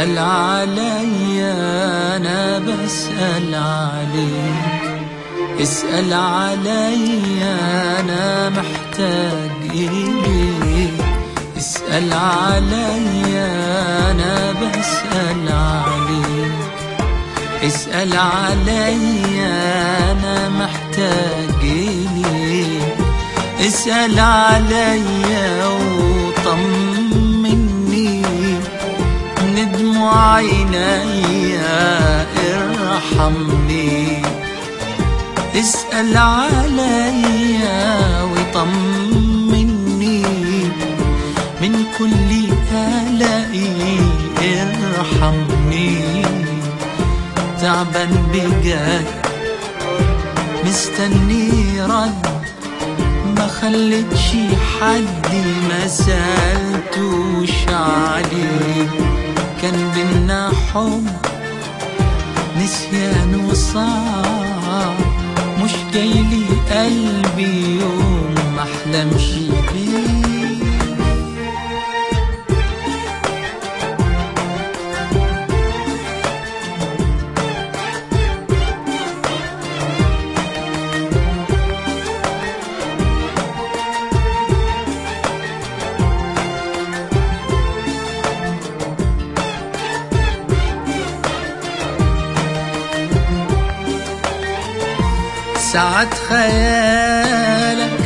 اسأل علي أنا بسأل عليك اسأل علي أنا محتاج إليك اسأل علي أنا بسأل عليك اسأل علي أنا محتاج إليك اسأل علي وطمني ندمع عيني ارحمني اسأل علي وطمني من كل قلقي ارحمني تعبان بجد مستني رد ما خلتش حد ما سألتوش عليه كان بينا حب نسيان وصعب مش جايلي قلبي يوم ما احلمش بيه ساعات خيالك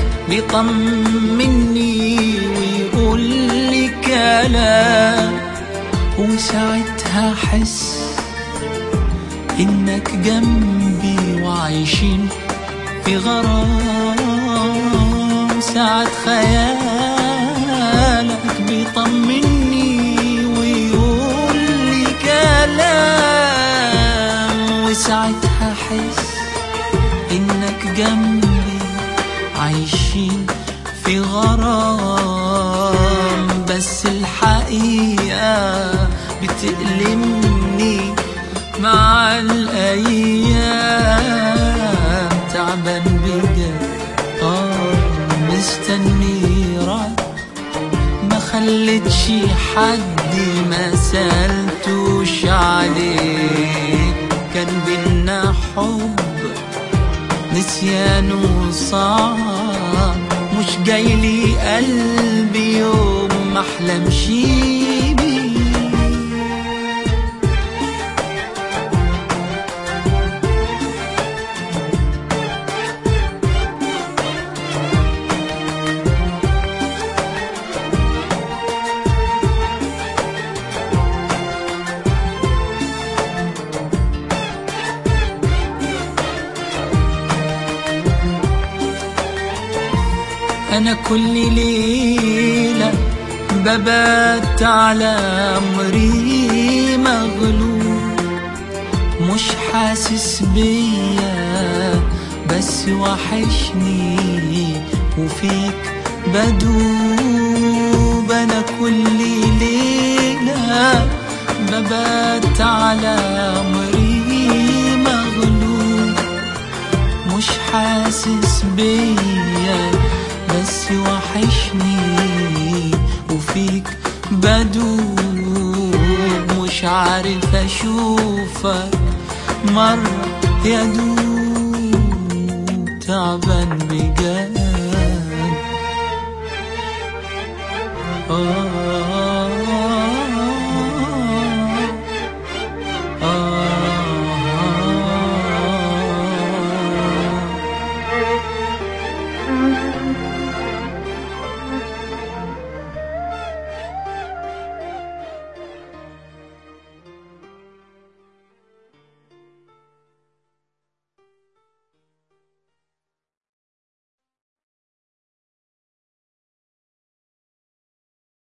بيطمني ويقول لي كلام وساعتها احس انك جنبي وعايشين في غرام ساعات خيالك بيطمني ويقول لي كلام وساعتها احس انك جنبي عايشين في غرام بس الحقيقة بتألمني مع الأيام تعبان بجد آه مستني رد ما خلتش حد ما سألتوش عليك كان بينا حب نسيان وصعب مش جايلي قلبي يوم ما احلمش بيه أنا كل ليلة ببات على أمري مغلوب مش حاسس بيا بس وحشني وفيك بدوب أنا كل ليلة ببات على أمري مغلوب مش حاسس بيا بس وحشني وفيك بدوب مش عارف اشوفك مرة يا دوب تعبان بجد آه